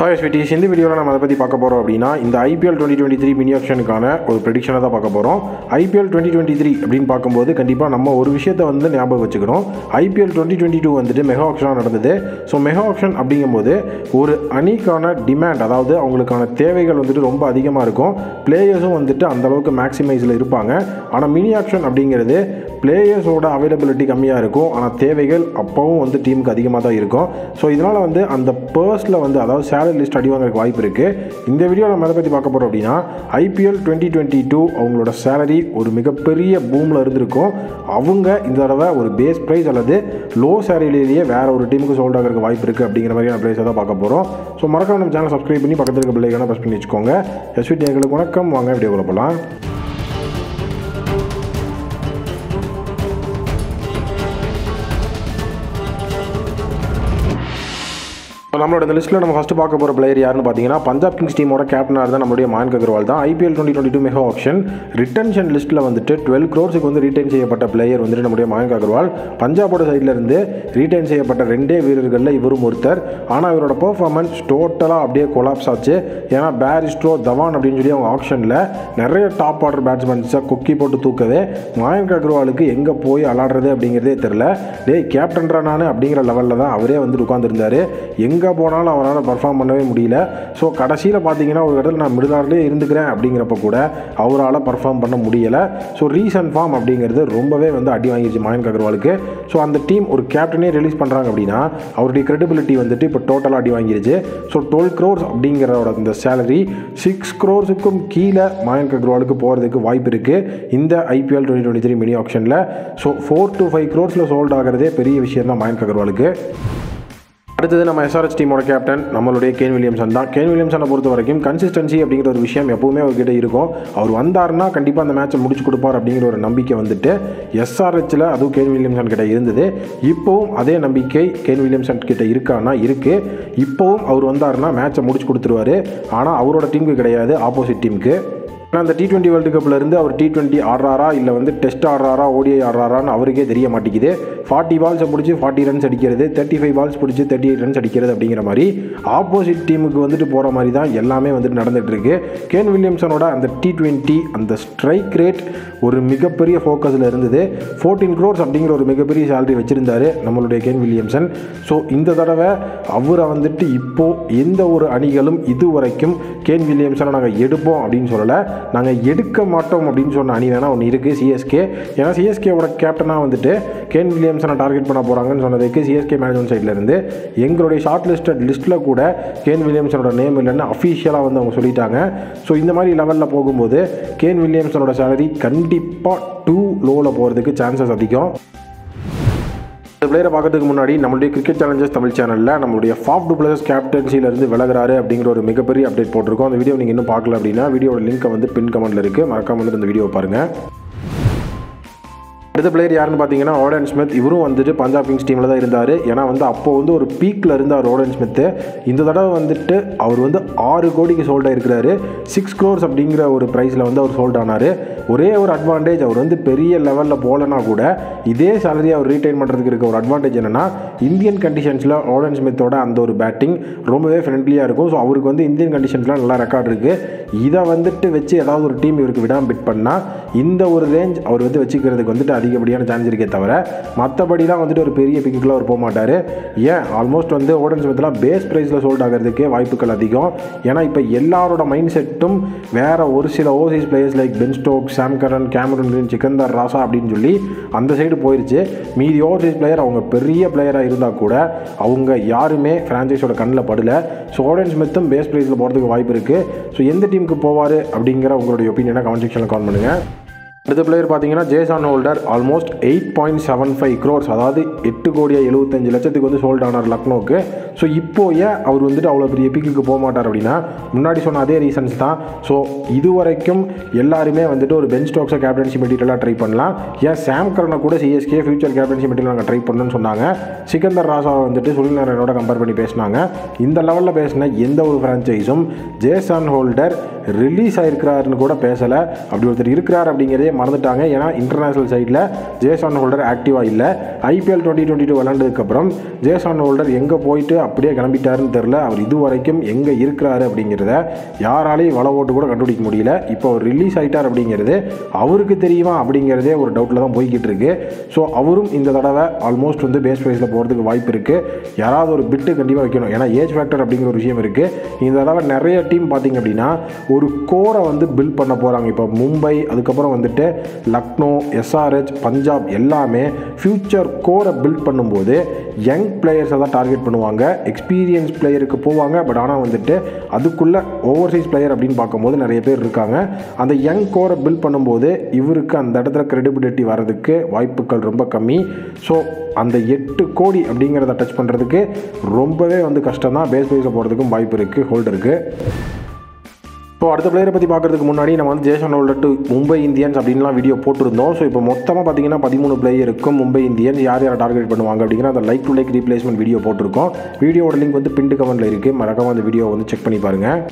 hi sweeties இந்த வீடியோவில் நம்ம அதை பற்றி பார்க்க போகிறோம் அப்படின்னா இந்த IPL twenty twenty three mini ஆக்ஷனுக்கான ஒரு ப்ரெடிக்ஷனை தான் பார்க்க போகிறோம் ஐபிஎல் டுவெண்ட்டி டுவெண்ட்டி த்ரீ அப்படின்னு பார்க்கும்போது கண்டிப்பாக நம்ம ஒரு விஷயத்தை வந்து ஞாபகம் வச்சுக்கணும் ஐபிஎல் டுவெண்ட்டி டுவெண்ட்டி டூ வந்துட்டு மெகா ஆக்ஷனாக நடந்தது ஸோ மெகா ஆக்ஷன் அப்படிங்கும்போது ஒரு அணிக்கான டிமாண்ட் அதாவது அவங்களுக்கான தேவைகள் வந்துட்டு ரொம்ப அதிகமாக இருக்கும் பிளேயர்ஸும் வந்துட்டு அந்த அளவுக்கு மேக்ஸிமைஸில் இருப்பாங்க ஆனால் மினி ஆக்ஷன் அப்படிங்கிறது பிளேயர்ஸோட அவைலபிலிட்டி கம்மியாக இருக்கும் ஆனால் தேவைகள் அப்போவும் வந்து டீமுக்கு அதிகமாக தான் இருக்கும் ஸோ இதனால் வந்து அந்த பர்ஸில் வந்து அதாவது சேலரி லிஸ்ட் அடி வாங்குறதுக்கு வாய்ப்பு இருக்குது இந்த வீடியோ நம்ம எதை பற்றி பார்க்க போகிறோம் அப்படின்னா ஐபிஎல் டுவெண்ட்டி டுவெண்ட்டி டூ அவங்களோட சேலரி ஒரு மிகப்பெரிய பூமில் இருந்திருக்கும் அவங்க இந்த தடவை ஒரு பேஸ் ப்ரைஸ் அல்லது லோ சேலரியிலேயே வேற ஒரு டீமுக்கு சோல்ட் ஆகிறதுக்கு வாய்ப்பு இருக்குது அப்படிங்கிற மாதிரியான ப்ரைஸை தான் பார்க்க போகிறோம் ஸோ மறக்காம நம்ம சேனல் சப்ஸ்கிரைப் பண்ணி பக்கத்தில் இருக்க பிள்ளைக்கான ப்ரெஸ் பண்ணி வச்சுக்கோங்க எஸ்விடி எங்களுக்கு வணக்கம் வாங்க வீடியோக்குள்ள போகலாம் இப்போ நம்மளோட இந்த லிஸ்ட்டில் நம்ம ஃபஸ்ட்டு பார்க்க போகிற பிளேயர் யாருன்னு பார்த்தீங்கன்னா பஞ்சாப் கிங்ஸ் டீமோட கேப்டனாக இருந்தால் நம்மளுடைய மாயன்க் அகர்வால் தான் IPL twenty twenty two mega auction retention லிஸ்ட்டில் வந்துட்டு டுவெல் க்ரோர்ஸுக்கு வந்து ரீட்டைன் செய்யப்பட்ட பிளேயர் வந்துட்டு நம்முடைய மாயன்க் அகர்வால் பஞ்சாபோட சைடில் இருந்து ரீட்டைன் செய்யப்பட்ட ரெண்டே வீரர்களில் இவரும் ஒருத்தர் ஆனால் இவரோட பெர்ஃபார்மன்ஸ் டோட்டலாக அப்படியே கொலாப்ஸ் ஆச்சு ஏன்னா பேரிஸ்ட்ரோ தவான் அப்படின்னு சொல்லி அவங்க ஆப்ஷனில் நிறைய டாப் ஆர்டர் பேட்ஸ்மேன்ஸை கொக்கி போட்டு தூக்கவே மாயன்க் அகர்வாலுக்கு எங்கே போய் விளாடுறது அப்படிங்கிறதே தெரில டேய் கேப்டன்றா நான் அப்படிங்கிற லெவலில் தான் அவரே வந்துட்டு உட்காந்துருந்தாரு எங்கே போனாலும் அவரால் பர்ஃபார்ம் பண்ணவே முடியல ஸோ கடைசியில் பார்த்தீங்கன்னா ஒரு இடத்துல நான் மிடிலார்லேயே இருந்துக்கிறேன் அப்படிங்கிறப்ப கூட அவரால் பர்ஃபார்ம் பண்ண முடியலை ஸோ ரீசன்ட் ஃபார்ம் அப்படிங்கிறது ரொம்பவே வந்து அடி வாங்கிடுச்சு மயன்க் அகர்வாலுக்கு ஸோ அந்த டீம் ஒரு கேப்டனே ரிலீஸ் பண்ணுறாங்க அப்படின்னா அவருடைய கிரெடிபிலிட்டி வந்துட்டு இப்போ டோட்டலாக அடி வாங்கிருச்சு ஸோ டுவெல் க்ரோர்ஸ் அப்படிங்கிறோட இந்த சேலரி சிக்ஸ் க்ரோர்ஸுக்கும் கீழே மயன்க் அகர்வாலுக்கு போகிறதுக்கு வாய்ப்பு இருக்குது இந்த IPL twenty twenty three mini ஆப்ஷனில் ஸோ ஃபோர் டு ஃபைவ் க்ரோர்ஸில் சோல்ட் ஆகிறதே பெரிய விஷயம் தான் மயன்க் அகர்வாலுக்கு அடுத்தது நம்ம எஸ்ஆர்எஸ் டீமோட கேப்டன் நம்மளுடைய கேன் வில்லியம்சன் தான் கேன் வில்லியம்சனை பொறுத்த வரைக்கும் கன்சிஸ்டன்சி அப்படிங்கிற ஒரு விஷயம் எப்பவுமே அவர்கிட்ட இருக்கும் அவர் வந்தார்னா கண்டிப்பாக அந்த மேட்சை முடிச்சு கொடுப்பார் அப்படிங்கிற ஒரு நம்பிக்கை வந்துட்டு எஸ்ஆர்ஹெச்சில் அதுவும் கேன் வில்லியம்சன் கிட்ட இருந்தது இப்போவும் அதே நம்பிக்கை கேன் வில்லியம்சன் கிட்ட இருக்கானா இருக்குது இப்போவும் அவர் வந்தார்னா மேட்சை முடிச்சு கொடுத்துருவாரு ஆனால் அவரோட டீமுக்கு கிடையாது ஆப்போசிட் டீமுக்கு ஆனால் அந்த டி டுவெண்ட்டி வேர்ல்டு கப்பில் இருந்து அவர் டி டுவெண்ட்டி ஆடுறாரா இல்லை வந்து டெஸ்ட் ஆடுறாரா ஓடிஐ ஆடுறாரான்னு அவருக்கே தெரிய மாட்டேங்குது ஃபார்ட்டி பால்ஸை பிடிச்சி ஃபார்ட்டி ரன்ஸ் அடிக்கிறது தேர்ட்டி ஃபைவ் பால்ஸ் பிடிச்சி தேர்ட்டி எயிட் ரன்ஸ் அடிக்கிறது அப்படிங்கிற மாதிரி ஆப்போசிட் டீமுக்கு வந்துட்டு போகிற மாதிரி தான் எல்லாமே வந்துட்டு நடந்துட்டு இருக்கு கேன் வில்லியம்சனோட அந்த டி டுவெண்ட்டி அந்த ஸ்ட்ரைக் ரேட் ஒரு மிகப்பெரிய ஃபோக்கஸில் இருந்தது ஃபோர்டீன் க்ரோர்ஸ் அப்படிங்கிற ஒரு மிகப்பெரிய சேலரி வச்சுருந்தாரு நம்மளுடைய கேன் வில்லியம்சன் ஸோ இந்த தடவை அவரை வந்துட்டு இப்போது எந்த ஒரு அணிகளும் இதுவரைக்கும் கேன் வில்லியம்சனை நாங்கள் எடுப்போம் அப்படின்னு சொல்லலை நாங்கள் எடுக்க மாட்டோம் அப்படின்னு சொன்ன அணி வேணால் ஒன்று இருக்குது சிஎஸ்கே ஏன்னா சிஎஸ்கேவோட கேப்டனாக வந்துட்டு கேன் வில்லியம்சனை டார்கெட் பண்ண போகிறாங்கன்னு சொன்னதுக்கு சிஎஸ்கே மேனேஜ்மெண்ட் சைட்லேருந்து எங்களுடைய ஷார்ட் லிஸ்டட் லிஸ்ட்டில் கூட கேன் வில்லியம்சனோட நேம் இல்லைன்னு அஃபீஷியலாக வந்து அவங்க சொல்லிட்டாங்க ஸோ இந்த மாதிரி லெவலில் போகும்போது கேன் வில்லியம்சனோட சேலரி கண்டிப்பாக டூ லோவில் போகிறதுக்கு சான்சஸ் அதிகம் இந்த பிளேயரை பார்க்கறதுக்கு முன்னாடி நம்மளுடைய கிரிக்கெட் சேலஞ்சஸ் தமிழ் சேனலில் நம்மளுடைய ஃபாஃப் டூ பிளஸ் கேப்டன்சிலேருந்து விலகிறாரு அப்படிங்கிற ஒரு மிகப்பெரிய அப்டேட் போட்டிருக்கோம் அந்த வீடியோ நீங்கள் இன்னும் பார்க்கல அப்படின்னா வீடியோட லிங்க்கை வந்து பின் கமெண்ட்டில் இருக்குது மறக்காம வந்துட்டு இந்த வீடியோ பாருங்கள் அடுத்த பிளேயர் யாருன்னு பார்த்தீங்கன்னா ஓடன் ஸ்மித் இவரும் வந்துட்டு பஞ்சாப் கிங்ஸ் டீமில் தான் இருந்தார் ஏன்னா வந்து அப்போ வந்து ஒரு பீக்கில் இருந்தார் ஓடன் ஸ்மித்து இந்த தடவை வந்துட்டு அவர் வந்து ஆறு கோடிக்கு சோல்ட் ஆயிருக்கிறாரு சிக்ஸ் க்ரோர்ஸ் அப்படிங்கிற ஒரு ப்ரைஸில் வந்து அவர் சோல்ட் ஆனார் ஒரே ஒரு அட்வான்டேஜ் அவர் வந்து பெரிய லெவலில் போகலனா கூட இதே சேலரி அவர் ரீட்டைன் பண்ணுறதுக்கு இருக்க ஒரு அட்வான்டேஜ் என்னென்னா இந்தியன் கண்டிஷன்ஸில் ஓடன் ஸ்மித்தோட அந்த ஒரு பேட்டிங் ரொம்பவே ஃப்ரெண்ட்லியாக இருக்கும் ஸோ அவருக்கு வந்து இந்தியன் கண்டிஷன்ஸில் நல்லா ரெக்கார்ட் இருக்குது இதை வந்துட்டு வச்சு ஏதாவது ஒரு டீம் இவருக்கு விடாமல் பிட் பண்ணால் இந்த ஒரு ரேஞ்ச் அவர் வந்து வச்சுக்கிறதுக்கு வந்துட்டு அதிகப்படியான சான்ஸ் இருக்கே தவிர மற்றபடிலாம் வந்துட்டு ஒரு பெரிய பிக்குக்குள்ள அவர் போக மாட்டார் ஏன் ஆல்மோஸ்ட் வந்து ஓடன் ஸ்மித்லாம் பேஸ் ப்ரைஸில் சோல்ட் ஆகிறதுக்கே வாய்ப்புகள் அதிகம் ஏன்னா இப்போ எல்லாரோட மைண்ட் செட்டும் வேற ஒரு சில overseas players like Ben Stoke Sam Curran Cameron Green Sikandar Raza அப்படின்னு சொல்லி அந்த சைடு போயிருச்சு மீதி ஓவர்சீஸ் பிளேயர் அவங்க பெரிய பிளேயராக இருந்தால் கூட அவங்க யாருமே ஃப்ரான்ச்சைஸோட கண்ணில் படல ஸோ ஓடன் ஸ்மித்தும் பேஸ் ப்ரைஸில் போகிறதுக்கு வாய்ப்பு இருக்குது ஸோ எந்த டீமுக்கு போவார் அப்படிங்கிற உங்களுடைய ஒப்பீனியனை கமெண்ட் செக்ஷனில் கமெண்ட் பண்ணுங்கள் அடுத்த பிளேயர் பார்த்தீங்கன்னா Jason Holder almost eight point seven five crores அதாவது எட்டு கோடியா எழுபத்தஞ்சு லட்சத்துக்கு வந்து சோல்ட் ஆனார் லக்னோக்கு ஸோ இப்போ ஏன் அவர் வந்துட்டு அவ்வளோ பெரிய பிக்குக்கு போக மாட்டார் அப்படின்னா முன்னாடி சொன்ன அதே ரீசன்ஸ் தான் ஸோ இது வரைக்கும் எல்லாருமே வந்துட்டு ஒரு பென் ஸ்டோக்ஸை கேப்டன்சி மெட்டீரியலாக ட்ரை பண்ணலாம் ஏன் சாம் கரனை கூட சிஎஸ்கே ஃபியூச்சர் கேப்டன்சி மெட்டீரியல் நாங்கள் ட்ரை பண்ணணும்னு சொன்னாங்க சிக்கந்தர் ராசாவை வந்துட்டு சுனில் நாராயணோட கம்பேர் பண்ணி பேசினாங்க இந்த லெவலில் பேசின எந்த ஒரு ஃப்ரான்ச்சைஸும் ஜேசான் ஹோல்டர் ரிலீஸ் ஆயிருக்கிறாருன்னு கூட பேசலை அப்படி ஒருத்தர் இருக்கிறார் அப்படிங்கிறதே மறந்துட்டாங்க ஏன்னா இன்டர்நேஷனல் சைடில் ஜேசான் ஹோல்டர் ஆக்டிவாக இல்லை ஐபிஎல் டுவெண்ட்டி டுவெண்ட்டி டூ விளாண்டதுக்கப்புறம் ஜேசான் ஹோல்டர் எங்கே போயிட்டு அப்படியே கிளம்பிட்டாருன்னு தெரில அவர் இது வரைக்கும் எங்கே இருக்கிறாரு அப்படிங்கிறத யாராலையும் வள ஓட்டு கூட கண்டுபிடிக்க முடியல இப்போ அவர் ரிலீஸ் ஆகிட்டார் அப்படிங்கிறது அவருக்கு தெரியுமா அப்படிங்கிறதே ஒரு டவுட்டில் தான் போய்கிட்டு இருக்கு ஸோ அவரும் இந்த தடவை ஆல்மோஸ்ட் வந்து பேஸ் ப்ரைஸில் போகிறதுக்கு வாய்ப்பு இருக்குது யாராவது ஒரு பிட்டு கண்டிப்பாக வைக்கணும் ஏன்னா ஏஜ் ஃபேக்டர் அப்படிங்கிற ஒரு விஷயம் இருக்குது இந்த தடவை நிறைய டீம் பார்த்திங்க அப்படின்னா ஒரு கோரை வந்து பில்ட் பண்ண போகிறாங்க இப்போ மும்பை அதுக்கப்புறம் வந்துட்டு லக்னோ எஸ்ஆர்ஹெச் பஞ்சாப் எல்லாமே ஃப்யூச்சர் கோரை பில்ட் பண்ணும்போது யங் பிளேயர்ஸை தான் டார்கெட் பண்ணுவாங்க எக்ஸ்பீரியன்ஸ் பிளேயருக்கு போவாங்க பட் ஆனால் வந்துட்டு அதுக்குள்ளே ஓவர்சீஸ் பிளேயர் அப்படின்னு பார்க்கும்போது நிறைய பேர் இருக்காங்க அந்த யங் கோரை பில்ட் பண்ணும்போது இவருக்கு அந்த இடத்துல கிரெடிபிலிட்டி வர்றதுக்கு வாய்ப்புகள் ரொம்ப கம்மி ஸோ அந்த எட்டு கோடி அப்படிங்கிறத டச் பண்ணுறதுக்கு ரொம்பவே வந்து கஷ்டம் தான் பேஸ் ப்ரைஸில் போகிறதுக்கும் வாய்ப்பு இருக்குது ஹோல்டருக்கு ஸோ அடுத்த பிளேயரை பற்றி பார்க்குறதுக்கு முன்னாடி நம்ம வந்து Jason Holder to Mumbai Indians அப்படின்லாம் வீடியோ போட்டிருந்தோம் ஸோ இப்போ மொத்தமாக பார்த்தீங்கன்னா பதிமூணு பிளேயருக்கும் மும்பை இந்தியன்ஸ் யார் யார் டார்கெட் பண்ணுவாங்க அப்படிங்கிற அந்த like to like replacement video போட்டிருக்கோம் வீடியோட லிங்க் வந்து பிண்டு கமெண்ட்டில் இருக்குது மறக்காம அந்த வீடியோ வந்து செக் பண்ணி பாருங்கள்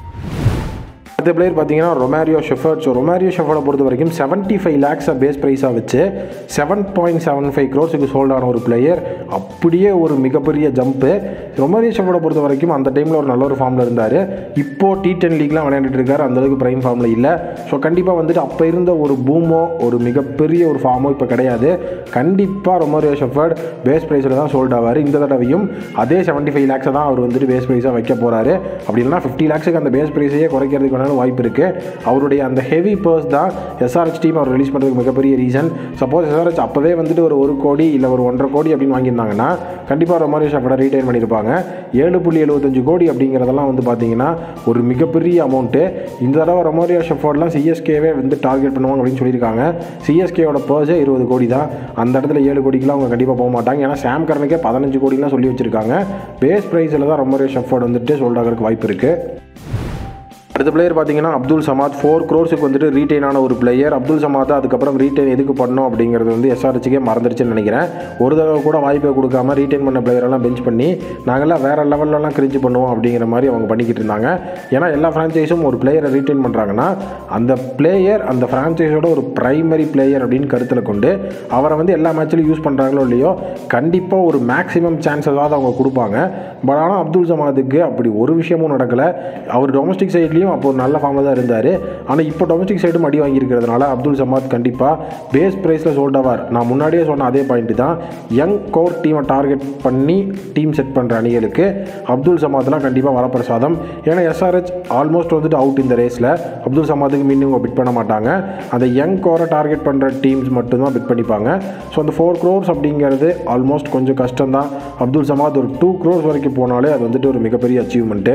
அடுத்த பிளேயர் பார்த்தீங்கன்னா ரொமாரியோ ஷெஃபர்ட் ஸோ ரொமாரியோ ஷெஃபர்டை பொறுத்த வரைக்கும் செவன்ட்டி ஃபைவ் லேக்ஸை பேஸ் ப்ரைஸாக வச்சு செவன் பாயிண்ட் செவன் ஃபைவ் க்ரோஸுக்கு சோல்ட் ஆன ஒரு பிளேயர் அப்படியே ஒரு மிகப்பெரிய ஜம்ப்பு ரொமாரியோ ஷெஃபர்டை பொறுத்த வரைக்கும் அந்த டைமில் ஒரு நல்ல ஒரு ஃபார்மில் இருந்தார் இப்போது டி டென் லீக்லாம் விளையாண்டுட்டு இருக்காரு அந்தளவுக்கு ப்ரைம் ஃபார்மில் இல்லை ஸோ கண்டிப்பாக வந்துட்டு அப்போ இருந்த ஒரு பூமோ ஒரு மிகப்பெரிய ஒரு ஃபார்மோ இப்போ கிடையாது கண்டிப்பாக ரொமாரியோ ஷெஃபர்ட் பேஸ் ப்ரைஸில் தான் சோல்ட் ஆவார் இந்த தடவையும் அதே செவன்ட்டி ஃபைவ் லேக்ஸை தான் அவர் வந்துட்டு பேஸ் ப்ரைஸாக வைக்க போகிறாரு அப்படி இல்லைனா ஃபிஃப்டி லேக்ஸுக்கு அந்த பேஸ் ப்ரைஸையே குறைக்கிறதுக்கு வேணாலும் வாய்ப்பு இருக்குது அவருடைய அந்த ஹெவி பர்ஸ் தான் எஸ்ஆர்ஹெச் டீம் அவர் ரிலீஸ் பண்ணுறதுக்கு மிகப்பெரிய ரீசன் சப்போஸ் எஸ்ஆர்ஹெச் அப்போவே வந்துட்டு ஒரு ஒரு கோடி இல்லை ஒரு ஒன்றரை கோடி அப்படின்னு வாங்கியிருந்தாங்கன்னா கண்டிப்பாக ரொமாரியோ ஷெஃபர்டை ரீட்டைன் பண்ணியிருப்பாங்க ஏழு புள்ளி எழுபத்தஞ்சு கோடி அப்படிங்கிறதெல்லாம் வந்து பார்த்தீங்கன்னா ஒரு மிகப்பெரிய அமௌண்ட்டு இந்த தடவை ரொமாரியோ ஷெஃபர்ட்லாம் சிஎஸ்கேவே வந்து டார்கெட் பண்ணுவாங்க அப்படின்னு சொல்லியிருக்காங்க சிஎஸ்கேயோட பர்ஸே இருபது கோடி தான் அந்த இடத்துல ஏழு கோடிக்கெலாம் அவங்க கண்டிப்பாக போக மாட்டாங்க ஏன்னா சாம் கரனுக்கே பதினஞ்சு கோடிலாம் சொல்லி வச்சிருக்காங்க பேஸ் ப்ரைஸில் தான் ரொமாரியோ ஷெஃபர்ட் வந்துட்டு சோல்ட் ஆகிறதுக்கு வாய்ப்பு இருக்குது அடுத்த பிளேயர் பார்த்தீங்கன்னா அப்துல் சமாத் ஃபோர் க்ரோர்ஸுக்கு வந்துட்டு ரீட்டைன் ஆன ஒரு பிளேயர் அப்துல் சமாத் அதுக்கப்புறம் ரீட்டைன் எதுக்கு பண்ணோம் அப்படிங்கிறது வந்து எஸ்ஆர்ஹெச்சுக்கே மறந்துருச்சுன்னு நினைக்கிறேன் ஒரு தடவை கூட வாய்ப்பை கொடுக்காம ரீட்டைன் பண்ண பிளேயரெல்லாம் பெஞ்ச் பண்ணி நாங்கள்லாம் வேறு லெவல்லலாம் கிரிஞ்சு பண்ணுவோம் அப்படிங்கிற மாதிரி அவங்க பண்ணிக்கிட்டு இருந்தாங்க ஏன்னா எல்லா ஃப்ரான்ச்சைஸும் ஒரு பிளேயரை ரீட்டைன் பண்ணுறாங்கன்னா அந்த பிளேயர் அந்த ஃப்ரான்ச்சைஸோட ஒரு ப்ரைமரி பிளேயர் அப்படின்னு கருத்தில் கொண்டு அவரை வந்து எல்லா மேட்ச்லையும் யூஸ் பண்ணுறாங்களோ இல்லையோ கண்டிப்பாக ஒரு மேக்ஸிமம் சான்சஸாவது அவங்க கொடுப்பாங்க பட் ஆனால் அப்துல் சமாத்துக்கு அப்படி ஒரு விஷயமும் நடக்கலை அவர் டொமஸ்டிக் சைட்லேயும் அப்போ ஒரு நல்ல ஃபார்மில் தான் இருந்தார் ஆனால் இப்போ டொமஸ்டிக் சைடும் அடி வாங்கியிருக்கிறதுனால அப்துல் சமாத் கண்டிப்பாக பேஸ் ப்ரைஸில் சோல்ட் ஆவார் நான் முன்னாடியே சொன்ன அதே பாயிண்ட் தான் யங் கோர் டீமை டார்கெட் பண்ணி டீம் செட் பண்ணுற அணிகளுக்கு அப்துல் சமாத்லாம் கண்டிப்பாக வரப்பிரசாதம் ஏன்னா எஸ்ஆர்ஹெச் ஆல்மோஸ்ட் வந்துட்டு அவுட் இந்த ரேஸில் அப்துல் சமாத்துக்கு மீண்டும் பிட் பண்ண மாட்டாங்க அந்த யங் கோரை டார்கெட் பண்ணுற டீம்ஸ் மட்டும்தான் பிட் பண்ணிப்பாங்க ஸோ அந்த ஃபோர் க்ரோர்ஸ் அப்படிங்கிறது ஆல்மோஸ்ட் கொஞ்சம் கஷ்டம் தான் அப்துல் சமாத் ஒரு டூ க்ரோர்ஸ் வரைக்கும் போனாலே அது வந்துட்டு ஒரு மிகப்பெரிய அச்சீவ்மெண்ட்டு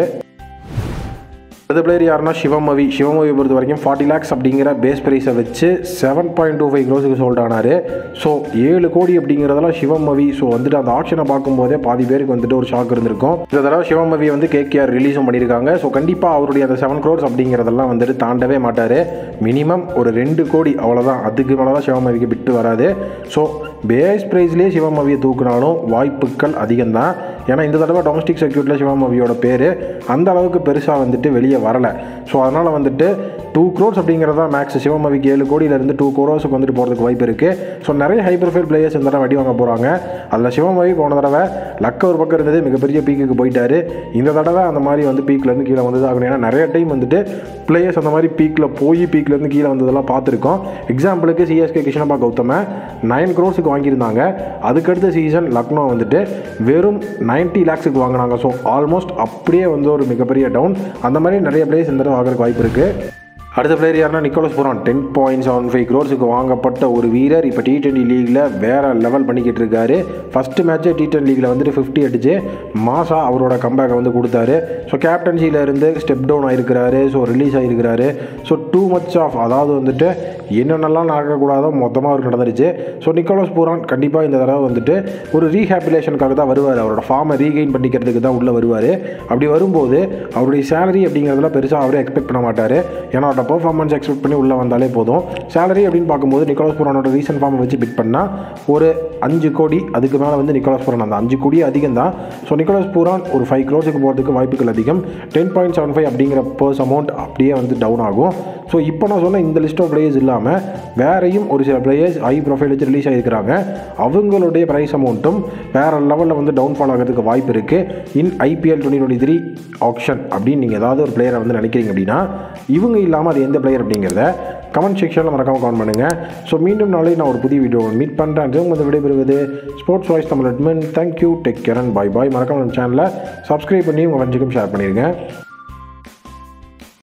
அடுத்த பிளேயர் யாருன்னா சிவமவி சிவமவி பொறுத்த வரைக்கும் ஃபார்ட்டி லேக்ஸ் அப்படிங்கிற பேஸ் ப்ரைஸை வச்சு செவன் பாயிண்ட் டூ ஃபைவ் க்ரோஸுக்கு சோல்ட் ஆனார் ஸோ ஏழு கோடி அப்படிங்கிறதெல்லாம் சிவமவி ஸோ வந்துட்டு அந்த ஆப்ஷனை பார்க்கும்போதே பாதி பேருக்கு வந்துட்டு ஒரு ஷாக் இருந்திருக்கும் இந்த தடவை சிவமவி வந்து கேகேஆர் ரிலீஸும் பண்ணியிருக்காங்க ஸோ கண்டிப்பாக அவருடைய அந்த செவன் க்ரோர்ஸ் அப்படிங்கிறதெல்லாம் வந்துட்டு தாண்டவே மாட்டார் மினிமம் ஒரு ரெண்டு கோடி அவ்வளோதான் அதுக்கு மேலே தான் சிவமவிக்கு விட்டு வராது ஸோ பேஸ் ப்ரைஸ்லேயே சிவமவியை தூக்குனாலும் வாய்ப்புகள் அதிகம்தான் ஏன்னா இந்த தடவை டொமஸ்டிக் சர்க்கியூட்டில் சிவமவியோட பேர் அந்த அளவுக்கு பெருசாக வந்துட்டு வெளியே வரலை ஸோ அதனால் வந்துட்டு டூ க்ரோர்ஸ் அப்படிங்கிறது தான் மேக்ஸ் சிவமவிக்கு ஏழு கோடியிலேருந்து டூ க்ரோர்ஸுக்கு வந்துட்டு போகிறதுக்கு வாய்ப்பு இருக்குது ஸோ நிறைய ஹை ப்ரொஃபைல் பிளேயர்ஸ் இந்த தடவை வடி வாங்க போகிறாங்க அதில் சிவமவி போன தடவை லக்க ஒரு பக்கம் இருந்தது மிகப்பெரிய பீக்குக்கு போயிட்டாரு இந்த தடவை அந்த மாதிரி வந்து பீக்லேருந்து கீழே வந்தது ஆகணும் ஏன்னா நிறைய டைம் வந்துட்டு பிளேயர்ஸ் அந்த மாதிரி பீக்கில் போய் பீக்லேருந்து கீழே வந்ததெல்லாம் பார்த்துருக்கோம் எக்ஸாம்பிளுக்கு சிஎஸ்கே கிருஷ்ணபா கௌதம நைன் க்ரோர்ஸுக்கு வாங்கியிருந்தாங்க அதுக்கடுத்த சீசன் லக்னோ வந்துட்டு வெறும் நைன்ட்டி லேக்ஸுக்கு வாங்கினாங்க ஸோ ஆல்மோஸ்ட் அப்படியே வந்து ஒரு மிகப்பெரிய டவுன் அந்த மாதிரி நிறைய பிளேயர்ஸ் இந்த தடவை ஆகிறதுக்கு வாய்ப்பு இருக்குது அடுத்த பிளேயர் யாருன்னா Nicholas Pooran ten point seven five க்ரோர்ஸுக்கு வாங்கப்பட்ட ஒரு வீரர் இப்போ டி டுவெண்ட்டி லீகில் வேறு லெவல் பண்ணிக்கிட்டு இருக்காரு ஃபஸ்ட்டு மேட்ச்சே டி டுவெண்ட்டி லீகில் வந்துட்டு ஃபிஃப்டி அடிச்சு மாசா அவரோட கம்பேக்கை வந்து கொடுத்தாரு ஸோ கேப்டன்சியில் இருந்து ஸ்டெப் டவுன் ஆகிருக்கிறாரு ஸோ ரிலீஸ் ஆகிருக்கிறாரு ஸோ டூ மச் ஆஃப் அதாவது வந்துட்டு என்னென்னலாம் நடக்கக்கூடாதோ மொத்தமாக அவருக்கு நடந்துருச்சு ஸோ நிக்கோலஸ் பூரான் கண்டிப்பாக இந்த தடவை வந்துட்டு ஒரு ரீஹாபிலேஷனுக்காக தான் வருவார் அவரோட ஃபார்மை ரீகெயின் பண்ணிக்கிறதுக்கு தான் உள்ளே வருவார் அப்படி வரும்போது அவருடைய சேலரி அப்படிங்கிறதுல பெருசாக அவரே எக்ஸ்பெக்ட் பண்ண மாட்டார் ஏன்னா அவரோட பெர்ஃபார்மன்ஸ் எக்ஸ்பெக்ட் பண்ணி உள்ளே வந்தாலே போதும் சேலரி அப்படின்னு பார்க்கும்போது நிக்கோலஸ் புரானோட ரீசன்ட் ஃபார்மை வச்சு பிட் பண்ணால் ஒரு அஞ்சு கோடி அதுக்கு மேலே வந்து நிக்கோலஸ் புரான் அந்த அஞ்சு கோடி அதிகம் தான் ஸோ நிக்கோலஸ் புரான் ஒரு ஃபைவ் க்ரோஸுக்கு போகிறதுக்கு வாய்ப்புகள் அதிகம் டென் பாயிண்ட் செவன் ஃபைவ் அப்படிங்கிற பர்ஸ் அமௌண்ட் அப்படியே வந்து டவுன் ஆகும் ஸோ இப்போ நான் சொன்ன இந்த லிஸ்ட் ஆஃப் பிளேயர்ஸ் இல்லாமல் வேறையும் ஒரு சில பிளேயர்ஸ் ஹை ப்ரொஃபைல் வச்சு ரிலீஸ் ஆகிருக்கிறாங்க அவங்களுடைய ப்ரைஸ் அமௌண்ட்டும் வேறு லெவலில் வந்து டவுன்ஃபால் ஆகிறதுக்கு வாய்ப்பு இருக்குது in IPL twenty twenty three auction அப்படின்னு நீங்கள் ஏதாவது ஒரு பிளேயரை வந்து நினைக்கிறீங்க அப்படின்னா இவங்க இல்லாமல் அது எந்த பிளேயர் அப்படிங்கிறத கமெண்ட் செக்ஷனில் மறக்காமல் கமெண்ட் பண்ணுங்கள் ஸோ மீண்டும் நாளை நான் ஒரு புதிய வீடியோ மீட் பண்ணுறேன் அது வந்து விடைபெறுவது sports voice Tamil admin thank you take care and bye bye மறக்காம நம்ம சேனலை சப்ஸ்கிரைப் பண்ணி உங்கள் ஃப்ரெண்ட்ஸுக்கும் ஷேர் பண்ணிடுங்க